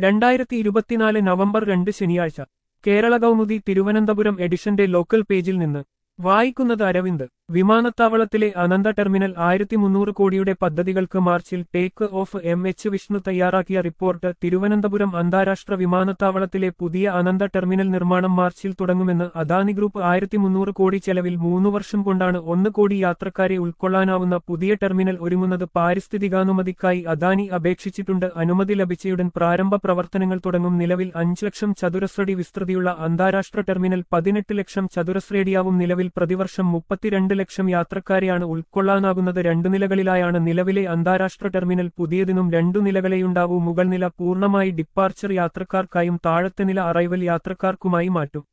രണ്ടായിരത്തി ഇരുപത്തിനാല് നവംബർ രണ്ട് ശനിയാഴ്ച കേരള കൗമുദി തിരുവനന്തപുരം എഡിഷന്റെ ലോക്കൽ പേജിൽ നിന്ന് വായിക്കുന്നത് അരവിന്ദ് വിമാനത്താവളത്തിലെ അനന്ത ടെർമിനൽ ആയിരത്തി മുന്നൂറ് കോടിയുടെ പദ്ധതികൾക്ക് മാർച്ചിൽ take off M H Vishnu തയ്യാറാക്കിയ റിപ്പോർട്ട് തിരുവനന്തപുരം അന്താരാഷ്ട്ര വിമാനത്താവളത്തിലെ പുതിയ അനന്ത ടെർമിനൽ നിർമ്മാണം മാർച്ചിൽ തുടങ്ങുമെന്ന് അദാനി ഗ്രൂപ്പ് ആയിരത്തി മുന്നൂറ് കോടി ചെലവിൽ മൂന്ന് വർഷം കൊണ്ടാണ് ഒന്ന് കോടി യാത്രക്കാരെ ഉൾക്കൊള്ളാനാവുന്ന പുതിയ ടെർമിനൽ ഒരുങ്ങുന്നത് പാരിസ്ഥിതികാനുമതിക്കായി അദാനി അപേക്ഷിച്ചിട്ടുണ്ട് അനുമതി ലഭിച്ചയുടൻ പ്രാരംഭ പ്രവർത്തനങ്ങൾ തുടങ്ങും നിലവിൽ അഞ്ച് ലക്ഷം ചതുരശ്രടി വിസ്തൃതിയുള്ള അന്താരാഷ്ട്ര ടെർമിനൽ പതിനെട്ട് ലക്ഷം ചതുരശ്രേടിയാവും നിലവിൽ പ്രതിവർഷം മുപ്പത്തിരണ്ട് ലക്ഷം യാത്രക്കാരെയാണ് ഉൾക്കൊള്ളാനാകുന്നത് രണ്ടു നിലകളിലായാണ് നിലവിലെ അന്താരാഷ്ട്ര ടെർമിനൽ പുതിയതിനും രണ്ടു നിലകളെയുണ്ടാവൂ മുകൾ നില പൂർണ്ണമായി ഡിപ്പാർച്ചർ യാത്രക്കാർക്കായും താഴത്തെ നില അറൈവൽ യാത്രക്കാർക്കുമായി മാറ്റും